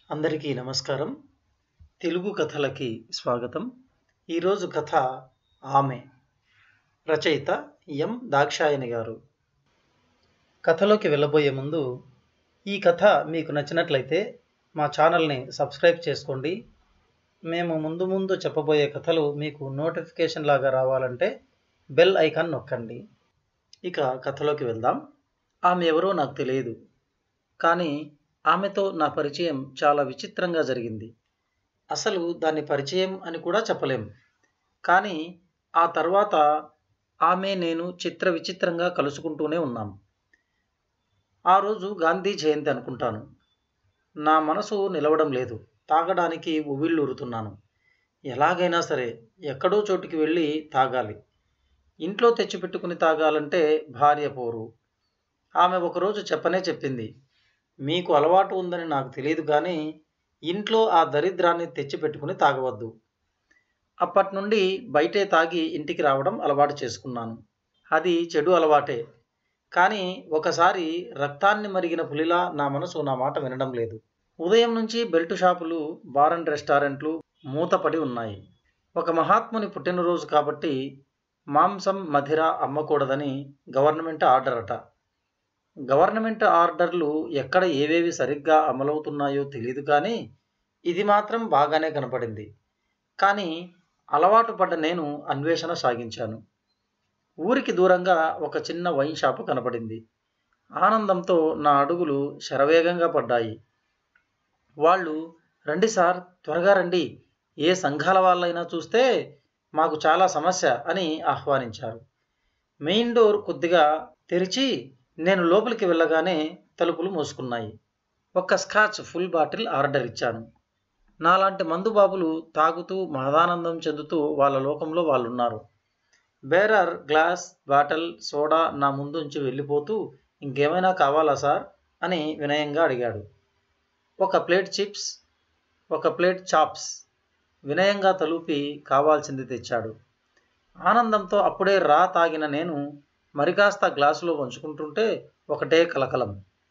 అందరికీ నమస్కారం తెలుగు కథలకి స్వాగతం ఈరోజు కథ ఆమె రచయిత ఎం దాక్షాయణి గారు కథలోకి వెళ్ళబోయే ముందు ఈ కథ మీకు నచ్చినట్లయితే మా ఛానల్ని సబ్స్క్రైబ్ చేసుకోండి మేము ముందు ముందు చెప్పబోయే కథలు మీకు నోటిఫికేషన్ లాగా రావాలంటే బెల్ ఐకాన్ నొక్కండి ఇక కథలోకి వెళ్దాం ఆమె ఎవరో నాకు తెలియదు కానీ ఆమెతో నా పరిచయం చాలా విచిత్రంగా జరిగింది అసలు దాన్ని పరిచయం అని కూడా చెప్పలేం కానీ ఆ తర్వాత ఆమె నేను చిత్ర విచిత్రంగా కలుసుకుంటూనే ఉన్నాం ఆ రోజు గాంధీ జయంతి అనుకుంటాను నా మనసు నిలవడం లేదు తాగడానికి ఉవ్విళ్ళూరుతున్నాను ఎలాగైనా సరే ఎక్కడో చోటుకి వెళ్ళి తాగాలి ఇంట్లో తెచ్చిపెట్టుకుని తాగాలంటే భార్య పోరు ఆమె ఒకరోజు చెప్పనే చెప్పింది మీకు అలవాటు ఉందని నాకు తెలియదు కానీ ఇంట్లో ఆ దరిద్రాన్ని తెచ్చిపెట్టుకుని తాగవద్దు అప్పటి నుండి బయటే తాగి ఇంటికి రావడం అలవాటు చేసుకున్నాను అది చెడు అలవాటే కానీ ఒకసారి రక్తాన్ని మరిగిన పులిలా నా మనసు నా మాట వినడం లేదు ఉదయం నుంచి బెల్ట్ షాపులు బార్ అండ్ రెస్టారెంట్లు మూతపడి ఉన్నాయి ఒక మహాత్ముని పుట్టినరోజు కాబట్టి మాంసం మధిర అమ్మకూడదని గవర్నమెంట్ ఆర్డర్ అట గవర్నమెంట్ ఆర్డర్లు ఎక్కడ ఏవేవి సరిగ్గా అమలవుతున్నాయో తెలియదు కానీ ఇది మాత్రం బాగానే కనపడింది కానీ అలవాటు పడ్డ నేను అన్వేషణ సాగించాను ఊరికి దూరంగా ఒక చిన్న వైన్ షాపు కనపడింది ఆనందంతో నా అడుగులు శరవేగంగా పడ్డాయి వాళ్ళు రండి సార్ త్వరగా రండి ఏ సంఘాల వాళ్ళైనా చూస్తే మాకు చాలా సమస్య అని ఆహ్వానించారు మెయిన్ డోర్ కొద్దిగా తెరిచి నేను లోపలికి వెళ్ళగానే తలుపులు మూసుకున్నాయి ఒక్క స్కాచ్ ఫుల్ బాటిల్ ఆర్డర్ ఇచ్చాను నాలాంటి మందుబాబులు తాగుతూ మహదానందం చెందుతూ వాళ్ళ లోకంలో వాళ్ళున్నారు బేరర్ గ్లాస్ బాటిల్ సోడా నా ముందుంచి వెళ్ళిపోతూ ఇంకేమైనా కావాలా సార్ అని వినయంగా అడిగాడు ఒక ప్లేట్ చిప్స్ ఒక ప్లేట్ చాప్స్ వినయంగా తలుపి కావాల్సింది తెచ్చాడు ఆనందంతో అప్పుడే రా తాగిన నేను మరికాస్త గ్లాసులో వంచుకుంటుంటే ఒకటే కలకలం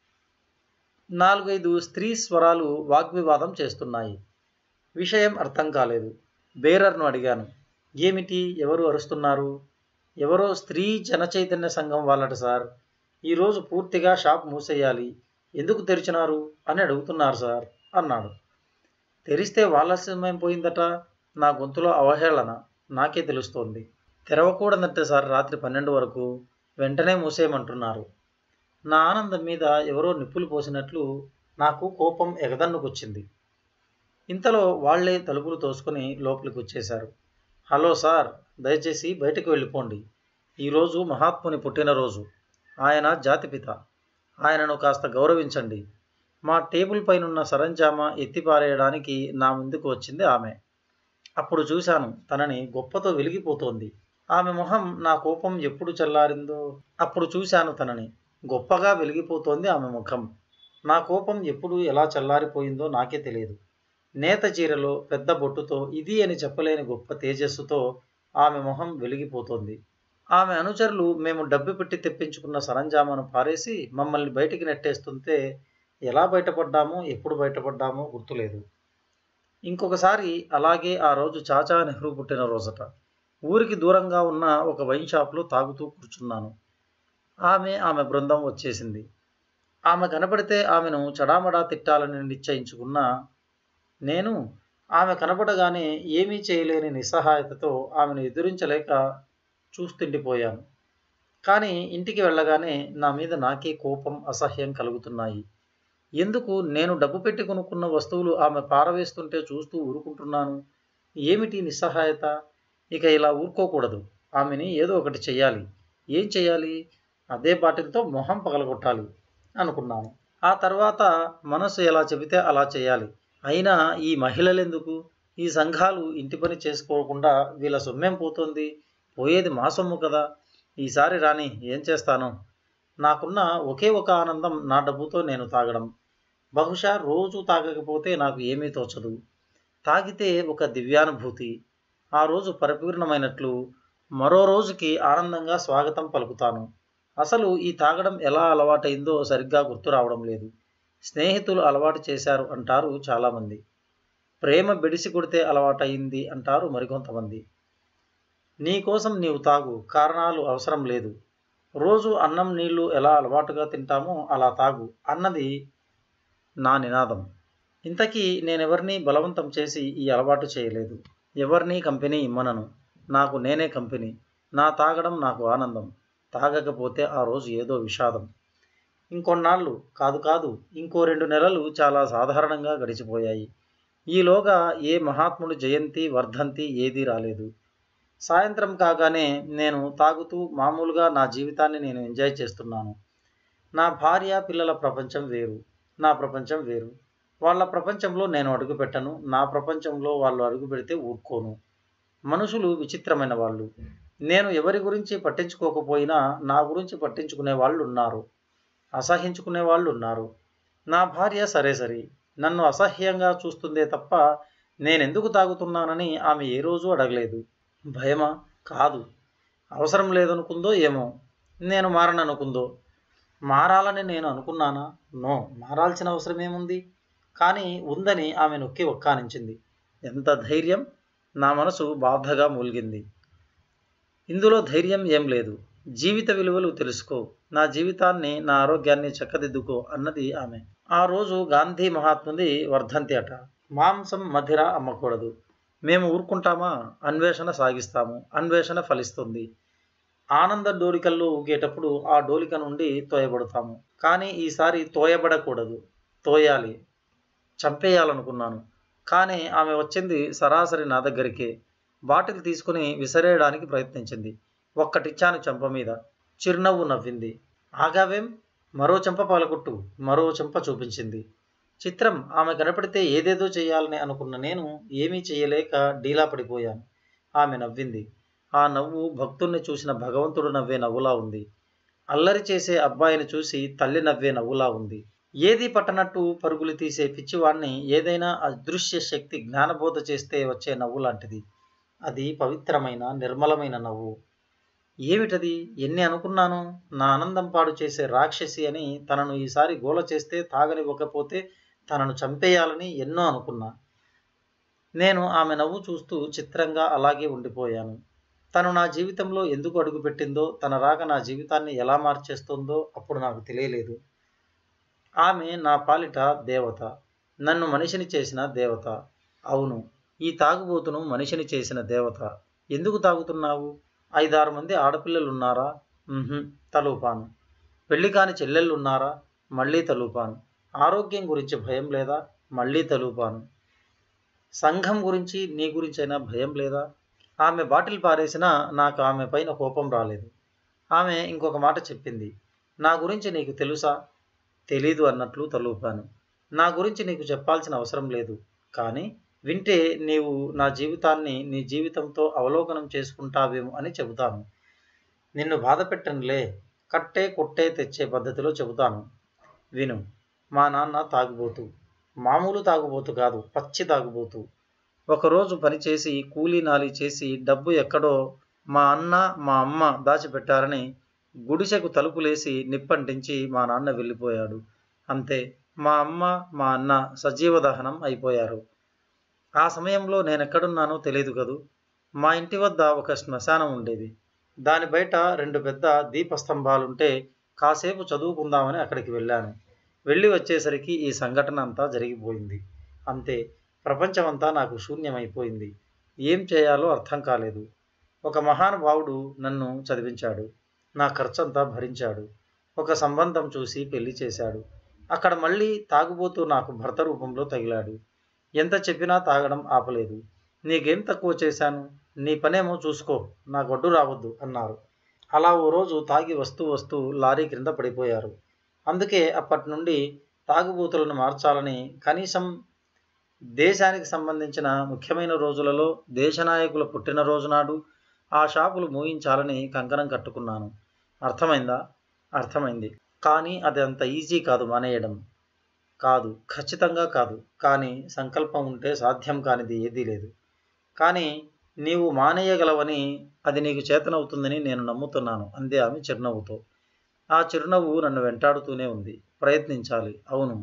నాలుగైదు స్త్రీ స్వరాలు వాగ్వివాదం చేస్తున్నాయి విషయం అర్థం కాలేదు బేరర్ను అడిగాను ఏమిటి ఎవరు అరుస్తున్నారు ఎవరో స్త్రీ జనచైతన్య సంఘం వాళ్ళట సార్ ఈరోజు పూర్తిగా షాప్ మూసేయాలి ఎందుకు తెరిచినారు అని అడుగుతున్నారు సార్ అన్నాడు తెరిస్తే వాళ్ళ సమయం పోయిందట నా గొంతులో అవహేళన నాకే తెలుస్తోంది తెరవకూడదంటే సార్ రాత్రి పన్నెండు వరకు వెంటనే మూసేయమంటున్నారు నా ఆనందం మీద ఎవరో నిప్పులు పోసినట్లు నాకు కోపం ఎగదన్నుకొచ్చింది ఇంతలో వాళ్లే తలుపులు తోసుకొని లోపలికి వచ్చేశారు హలో సార్ దయచేసి బయటకు వెళ్ళిపోండి ఈరోజు మహాత్ముని పుట్టినరోజు ఆయన జాతిపిత ఆయనను కాస్త గౌరవించండి మా టేబుల్ పైనున్న సరంజామా ఎత్తిపారేయడానికి నా ముందుకు వచ్చింది ఆమె అప్పుడు చూశాను తనని గొప్పతో వెలిగిపోతోంది ఆమె మొహం నా కోపం ఎప్పుడు చల్లారిందో అప్పుడు చూశాను తనని గొప్పగా వెలిగిపోతోంది ఆమె ముఖం నా కోపం ఎప్పుడు ఎలా చల్లారిపోయిందో నాకే తెలియదు నేత చీరలో పెద్ద బొట్టుతో ఇది అని చెప్పలేని గొప్ప తేజస్సుతో ఆమె మొహం వెలిగిపోతోంది ఆమె అనుచరులు మేము డబ్బు పెట్టి తెప్పించుకున్న సరంజామాను పారేసి మమ్మల్ని బయటికి నెట్టేస్తుంటే ఎలా బయటపడ్డామో ఎప్పుడు బయటపడ్డామో గుర్తులేదు ఇంకొకసారి అలాగే ఆ రోజు చాచా నెహ్రూ పుట్టినరోజట ఊరికి దూరంగా ఉన్న ఒక వైన్ షాప్లో తాగుతూ కూర్చున్నాను ఆమె ఆమె బృందం వచ్చేసింది ఆమె కనపడితే ఆమెను చడామడా తిట్టాలని నిశ్చయించుకున్న నేను ఆమె కనపడగానే ఏమీ చేయలేని నిస్సహాయతతో ఆమెను ఎదురించలేక చూస్తుండిపోయాను కానీ ఇంటికి వెళ్ళగానే నా మీద నాకే కోపం అసహ్యం కలుగుతున్నాయి ఎందుకు నేను డబ్బు పెట్టి కొనుక్కున్న వస్తువులు ఆమె పారవేస్తుంటే చూస్తూ ఊరుకుంటున్నాను ఏమిటి నిస్సహాయత ఇక ఇలా ఊరుకోకూడదు ఆమెని ఏదో ఒకటి చెయ్యాలి ఏం చెయ్యాలి అదే బాటిల్తో మొహం పగలగొట్టాలి అనుకున్నాను ఆ తర్వాత మనసు ఎలా చెబితే అలా చేయాలి అయినా ఈ మహిళలెందుకు ఈ సంఘాలు ఇంటి పని చేసుకోకుండా వీళ్ళ సొమ్మేం పోతుంది పోయేది మా సొమ్ము కదా ఈసారి రాని ఏం చేస్తాను నాకున్న ఒకే ఒక ఆనందం నా డబ్బుతో నేను తాగడం బహుశా రోజు తాగకపోతే నాకు ఏమీ తోచదు తాగితే ఒక దివ్యానుభూతి ఆ రోజు పరిపూర్ణమైనట్లు మరో రోజుకి ఆనందంగా స్వాగతం పలుకుతాను అసలు ఈ తాగడం ఎలా అలవాటైందో సరిగ్గా గుర్తు రావడం లేదు స్నేహితులు అలవాటు చేశారు అంటారు చాలామంది ప్రేమ బెడిసి కొడితే అలవాటయింది అంటారు మరికొంతమంది నీ కోసం నీవు తాగు కారణాలు అవసరం లేదు రోజు అన్నం నీళ్లు ఎలా అలవాటుగా తింటామో అలా తాగు అన్నది నా నినాదం ఇంతకీ నేనెవరిని బలవంతం చేసి ఈ అలవాటు చేయలేదు ఎవరిని కంపెనీ ఇమ్మనను నాకు నేనే కంపెనీ నా తాగడం నాకు ఆనందం తాగకపోతే ఆ రోజు ఏదో విషాదం ఇంకొన్నాళ్ళు కాదు కాదు ఇంకో రెండు నెలలు చాలా సాధారణంగా గడిచిపోయాయి ఈలోగా ఏ మహాత్ముడు జయంతి వర్ధంతి ఏదీ రాలేదు సాయంత్రం కాగానే నేను తాగుతూ మామూలుగా నా జీవితాన్ని నేను ఎంజాయ్ చేస్తున్నాను నా భార్య పిల్లల ప్రపంచం వేరు నా ప్రపంచం వేరు వాళ్ళ ప్రపంచంలో నేను అడుగు పెట్టను నా ప్రపంచంలో వాళ్ళు అడుగు పెడితే ఊరుకోను మనుషులు విచిత్రమైన వాళ్ళు నేను ఎవరి గురించి పట్టించుకోకపోయినా నా గురించి పట్టించుకునే వాళ్ళు ఉన్నారు అసహించుకునే వాళ్ళు ఉన్నారు నా భార్య సరే సరే నన్ను అసహ్యంగా చూస్తుందే తప్ప నేనెందుకు తాగుతున్నానని ఆమె ఏ రోజు అడగలేదు భయమా కాదు అవసరం లేదనుకుందో ఏమో నేను మారననుకుందో మారాలని నేను అనుకున్నానా నో మారాల్సిన అవసరం ఏముంది కానీ ఉందని ఆమె నొక్కి ఒక్కానించింది ఎంత ధైర్యం నా మనసు బాధగా మూలిగింది ఇందులో ధైర్యం ఏం లేదు జీవిత విలువలు తెలుసుకో నా జీవితాన్ని నా ఆరోగ్యాన్ని చక్కదిద్దుకో అన్నది ఆమె ఆ రోజు గాంధీ మహాత్ముది వర్ధంతి అట మాంసం మధిర అమ్మకూడదు మేము ఊరుకుంటామా అన్వేషణ సాగిస్తాము అన్వేషణ ఫలిస్తుంది ఆనంద డోలికల్లో ఊగేటప్పుడు ఆ డోలిక నుండి తోయబడతాము కానీ ఈసారి తోయబడకూడదు తోయాలి చంపేయాలనుకున్నాను కానీ ఆమె వచ్చింది సరాసరి నా దగ్గరికే బాటిల్ తీసుకుని విసిరేయడానికి ప్రయత్నించింది ఒక్కటిచ్చాను చెంప మీద చిరునవ్వు నవ్వింది ఆగావేం మరో చెంప పాలకొట్టు మరో చెంప చూపించింది చిత్రం ఆమె కనపడితే ఏదేదో చేయాలని అనుకున్న నేను ఏమీ చేయలేక డీలా పడిపోయాను ఆమె నవ్వింది ఆ నవ్వు భక్తుల్ని చూసిన భగవంతుడు నవ్వే నవ్వులా ఉంది అల్లరి చేసే అబ్బాయిని చూసి తల్లి నవ్వే నవ్వులా ఉంది ఏది పట్టనట్టు పరుగులు తీసే పిచ్చివాణ్ణి ఏదైనా అదృశ్య శక్తి జ్ఞానబోధ చేస్తే వచ్చే నవ్వు లాంటిది అది పవిత్రమైన నిర్మలమైన నవ్వు ఏమిటది ఎన్ని అనుకున్నాను నా ఆనందం పాడు చేసే రాక్షసి అని తనను ఈసారి గోల చేస్తే తాగనివ్వకపోతే తనను చంపేయాలని ఎన్నో అనుకున్నా నేను ఆమె నవ్వు చూస్తూ చిత్రంగా అలాగే ఉండిపోయాను తను నా జీవితంలో ఎందుకు అడుగుపెట్టిందో తన రాక నా జీవితాన్ని ఎలా మార్చేస్తుందో అప్పుడు నాకు తెలియలేదు ఆమె నా పాలిట దేవత నన్ను మనిషిని చేసిన దేవత అవును ఈ తాగుబోతును మనిషిని చేసిన దేవత ఎందుకు తాగుతున్నావు ఐదారు మంది ఆడపిల్లలు ఉన్నారా ఉహుం, తలూపాను పెళ్లి కాని చెల్లెళ్ళు ఉన్నారా మళ్ళీ తలూపాను ఆరోగ్యం గురించి భయం లేదా మళ్ళీ తలూపాను సంఘం గురించి నీ గురించైనా భయం లేదా ఆమె బాటిల్ పారేసినా నాకు ఆమె పైన కోపం రాలేదు ఆమె ఇంకొక మాట చెప్పింది నా గురించి నీకు తెలుసా తెలీదు అన్నట్లు తలూపాను నా గురించి నీకు చెప్పాల్సిన అవసరం లేదు కానీ వింటే నీవు నా జీవితాన్ని నీ జీవితంతో అవలోకనం చేసుకుంటావేమో అని చెబుతాను నిన్ను బాధ పెట్టనులే కట్టే కొట్టే తెచ్చే పద్ధతిలో చెబుతాను విను మా నాన్న తాగుబోతు మామూలు తాగుబోతు కాదు పచ్చి తాగుబోతు ఒకరోజు పనిచేసి కూలీ నాలి చేసి డబ్బు ఎక్కడో మా అన్న మా అమ్మ దాచిపెట్టారని గుడిసెకు తలుపులేసి నిప్పంటించి మా నాన్న వెళ్ళిపోయాడు అంతే మా అమ్మ మా అన్న సజీవ దహనం అయిపోయారు ఆ సమయంలో నేనెక్కడున్నానో తెలియదు కదూ మా ఇంటి వద్ద ఒక శ్మశానం ఉండేది దాని బయట రెండు పెద్ద దీపస్తంభాలుంటే కాసేపు చదువుకుందామని అక్కడికి వెళ్ళాను వెళ్ళి వచ్చేసరికి ఈ సంఘటన అంతా జరిగిపోయింది అంతే ప్రపంచమంతా నాకు శూన్యమైపోయింది ఏం చేయాలో అర్థం కాలేదు ఒక మహానుభావుడు నన్ను చదివించాడు నా ఖర్చంతా భరించాడు ఒక సంబంధం చూసి పెళ్లి చేశాడు అక్కడ మళ్ళీ తాగుబోతూ నాకు భర్త రూపంలో తగిలాడు ఎంత చెప్పినా తాగడం ఆపలేదు నీకేం తక్కువ చేశాను నీ పనేమో చూసుకో నా గొడ్డు రావద్దు అన్నారు అలా ఓ రోజు తాగి వస్తూ వస్తూ లారీ క్రింద పడిపోయారు అందుకే అప్పటి నుండి తాగుబోతులను మార్చాలని కనీసం దేశానికి సంబంధించిన ముఖ్యమైన రోజులలో దేశనాయకుల పుట్టినరోజు నాడు ఆ షాపులు మూయించాలని కంకణం కట్టుకున్నాను అర్థమైందా అర్థమైంది కానీ అది అంత ఈజీ కాదు మానేయడం కాదు ఖచ్చితంగా కాదు కానీ సంకల్పం ఉంటే సాధ్యం కానిది ఏదీ లేదు కానీ నీవు మానేయగలవని అది నీకు చేతనవుతుందని నేను నమ్ముతున్నాను అందే ఆమె చిరునవ్వుతో ఆ చిరునవ్వు నన్ను వెంటాడుతూనే ఉంది ప్రయత్నించాలి అవును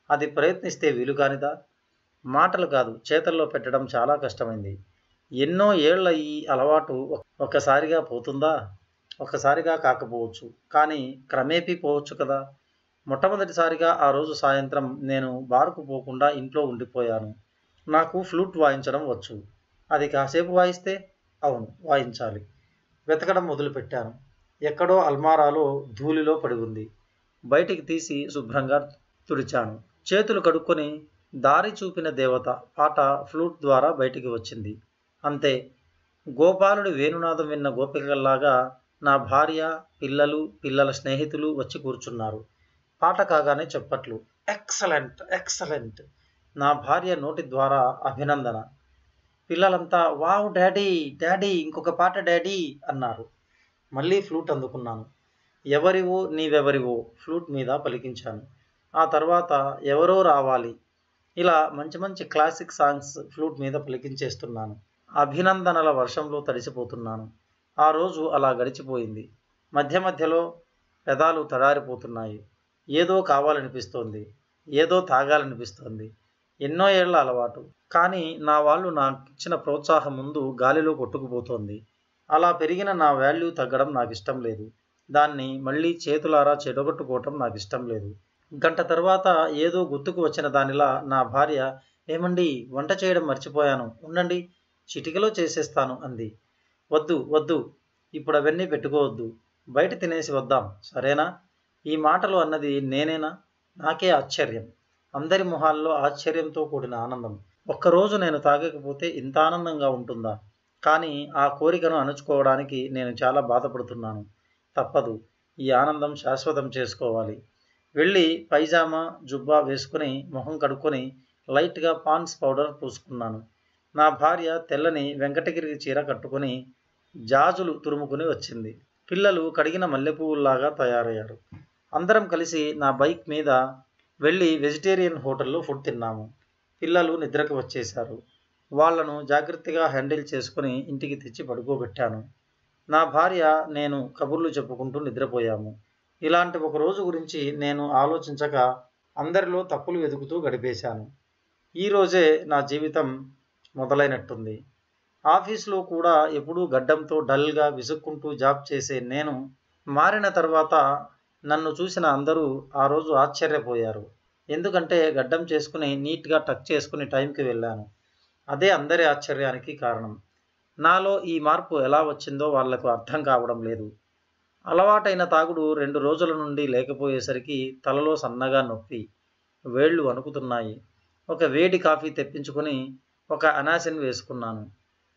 అది ప్రయత్నిస్తే వీలు కానిదా మాటలు కాదు చేతల్లో పెట్టడం చాలా కష్టమైంది ఎన్నో ఏళ్ల ఈ అలవాటు ఒక్కసారిగా పోతుందా ఒక్కసారిగా కాకపోవచ్చు కానీ క్రమేపీ పోవచ్చు కదా మొట్టమొదటిసారిగా ఆ రోజు సాయంత్రం నేను బారుకు పోకుండా ఇంట్లో ఉండిపోయాను నాకు ఫ్లూట్ వాయించడం వచ్చు అది కాసేపు వాయిస్తే అవును వాయించాలి వెతకడం మొదలుపెట్టాను ఎక్కడో అల్మారాలో ధూళిలో పడి ఉంది బయటికి తీసి శుభ్రంగా తుడిచాను చేతులు కడుక్కొని దారి చూపిన దేవత పాట ఫ్లూట్ ద్వారా బయటికి వచ్చింది అంతే గోపాలుడి వేణునాదం విన్న గోపికల్లాగా నా భార్య పిల్లలు పిల్లల స్నేహితులు వచ్చి కూర్చున్నారు పాట కాగానే చెప్పట్లు ఎక్సలెంట్ ఎక్సలెంట్ నా భార్య నోటి ద్వారా అభినందన పిల్లలంతా వావ్ డాడీ డాడీ ఇంకొక పాట డాడీ అన్నారు మళ్ళీ ఫ్లూట్ అందుకున్నాను ఎవరివో నీవెవరివో ఫ్లూట్ మీద పలికించాను ఆ తర్వాత ఎవరో రావాలి ఇలా మంచి మంచి క్లాసిక్ సాంగ్స్ ఫ్లూట్ మీద పలికించేస్తున్నాను అభినందనల వర్షంలో తడిసిపోతున్నాను ఆ రోజు అలా గడిచిపోయింది మధ్య మధ్యలో పెదాలు తడారిపోతున్నాయి ఏదో కావాలనిపిస్తోంది ఏదో తాగాలనిపిస్తోంది ఎన్నో ఏళ్ల అలవాటు కానీ నా వాళ్ళు నాకు ఇచ్చిన ప్రోత్సాహం ముందు గాలిలో కొట్టుకుపోతోంది అలా పెరిగిన నా వాల్యూ తగ్గడం నాకు ఇష్టం లేదు దాన్ని మళ్ళీ చేతులారా చెడగొట్టుకోవటం నాకు ఇష్టం లేదు గంట తర్వాత ఏదో గుర్తుకు వచ్చిన దానిలా నా భార్య ఏమండి వంట చేయడం మర్చిపోయాను ఉండండి చిటికలో చేసేస్తాను అంది వద్దు వద్దు ఇప్పుడు అవన్నీ పెట్టుకోవద్దు బయట తినేసి వద్దాం సరేనా ఈ మాటలు అన్నది నేనేనా నాకే ఆశ్చర్యం అందరి మొహాల్లో ఆశ్చర్యంతో కూడిన ఆనందం ఒక్కరోజు నేను తాగకపోతే ఇంత ఆనందంగా ఉంటుందా కానీ ఆ కోరికను అణుచుకోవడానికి నేను చాలా బాధపడుతున్నాను తప్పదు ఈ ఆనందం శాశ్వతం చేసుకోవాలి వెళ్ళి పైజామా జుబ్బా వేసుకుని మొహం కడుక్కొని లైట్గా పాన్స్ పౌడర్ పూసుకున్నాను నా భార్య తెల్లని వెంకటగిరి చీర కట్టుకొని జాజులు తురుముకుని వచ్చింది పిల్లలు కడిగిన మల్లెపువ్వుల్లాగా తయారయ్యారు అందరం కలిసి నా బైక్ మీద వెళ్ళి వెజిటేరియన్ హోటల్లో ఫుడ్ తిన్నాము పిల్లలు నిద్రకు వచ్చేశారు వాళ్లను జాగ్రత్తగా హ్యాండిల్ చేసుకుని ఇంటికి తెచ్చి పడుకోబెట్టాను నా భార్య నేను కబుర్లు చెప్పుకుంటూ నిద్రపోయాము ఇలాంటి ఒక రోజు గురించి నేను ఆలోచించక అందరిలో తప్పులు వెతుకుతూ గడిపేశాను ఈరోజే నా జీవితం మొదలైనట్టుంది ఆఫీస్లో కూడా ఎప్పుడూ గడ్డంతో డల్గా విసుక్కుంటూ జాబ్ చేసే నేను మారిన తర్వాత నన్ను చూసిన అందరూ ఆ రోజు ఆశ్చర్యపోయారు ఎందుకంటే గడ్డం చేసుకుని నీట్గా టక్ చేసుకుని టైంకి వెళ్ళాను అదే అందరి ఆశ్చర్యానికి కారణం నాలో ఈ మార్పు ఎలా వచ్చిందో వాళ్లకు అర్థం కావడం లేదు అలవాటైన తాగుడు రెండు రోజుల నుండి లేకపోయేసరికి తలలో సన్నగా నొప్పి వేళ్ళు వణుకుతున్నాయి ఒక వేడి కాఫీ తెప్పించుకొని ఒక అనాసిన్ వేసుకున్నాను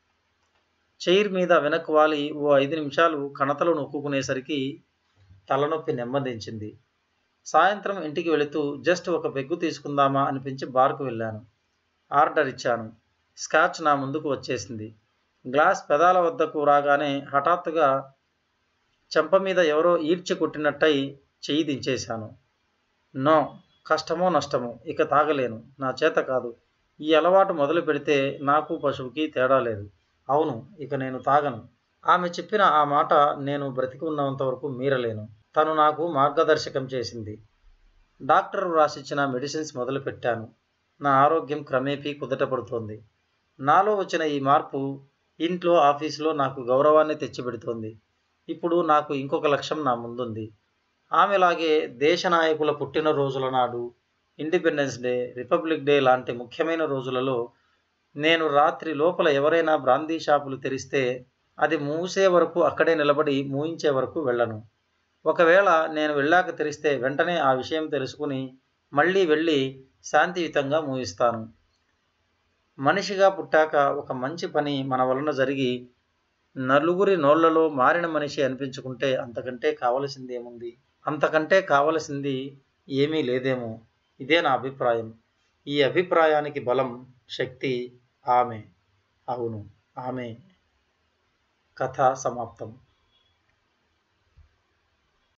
చైర్ మీద వెనక్కు వాలి ఓ ఐదు నిమిషాలు కణతలు నొక్కుకునేసరికి తలనొప్పి నెమ్మదించింది సాయంత్రం ఇంటికి వెళుతూ జస్ట్ ఒక పెగ్గు తీసుకుందామా అనిపించి బార్కు వెళ్ళాను ఆర్డర్ ఇచ్చాను స్కాచ్ నా ముందుకు వచ్చేసింది గ్లాస్ పెదాల వద్దకు రాగానే హఠాత్తుగా చెంప మీద ఎవరో ఈడ్చి కొట్టినట్టయి చెయ్యి దించేశాను నో కష్టమో నష్టమో ఇక తాగలేను నా చేత కాదు ఈ అలవాటు మొదలు పెడితే నాకు పశువుకి తేడా లేదు అవును ఇక నేను తాగను ఆమె చెప్పిన ఆ మాట నేను బ్రతికి ఉన్నంత వరకు మీరలేను తను నాకు మార్గదర్శకం చేసింది డాక్టర్ వ్రాసిచ్చిన మెడిసిన్స్ మొదలుపెట్టాను నా ఆరోగ్యం క్రమేపీ కుదటపడుతోంది నాలో వచ్చిన ఈ మార్పు ఇంట్లో ఆఫీసులో నాకు గౌరవాన్ని తెచ్చిపెడుతోంది ఇప్పుడు నాకు ఇంకొక లక్ష్యం నా ముందుంది ఆమెలాగే దేశ నాయకుల పుట్టినరోజుల నాడు ఇండిపెండెన్స్ డే రిపబ్లిక్ డే లాంటి ముఖ్యమైన రోజులలో నేను రాత్రి లోపల ఎవరైనా బ్రాందీ షాపులు తెరిస్తే అది మూసే వరకు అక్కడే నిలబడి మూయించే వరకు వెళ్ళను ఒకవేళ నేను వెళ్ళాక తెరిస్తే వెంటనే ఆ విషయం తెలుసుకుని మళ్ళీ వెళ్ళి శాంతియుతంగా మూయిస్తాను మనిషిగా పుట్టాక ఒక మంచి పని మన వలన జరిగి నలుగురి నోళ్లలో మారిన మనిషి అనిపించుకుంటే అంతకంటే కావలసింది ఏముంది అంతకంటే కావలసింది ఏమీ లేదేమో ఇదే నా అభిప్రాయం ఈ అభిప్రాయానికి బలం శక్తి ఆమె అవును ఆమె కథ సమాప్తం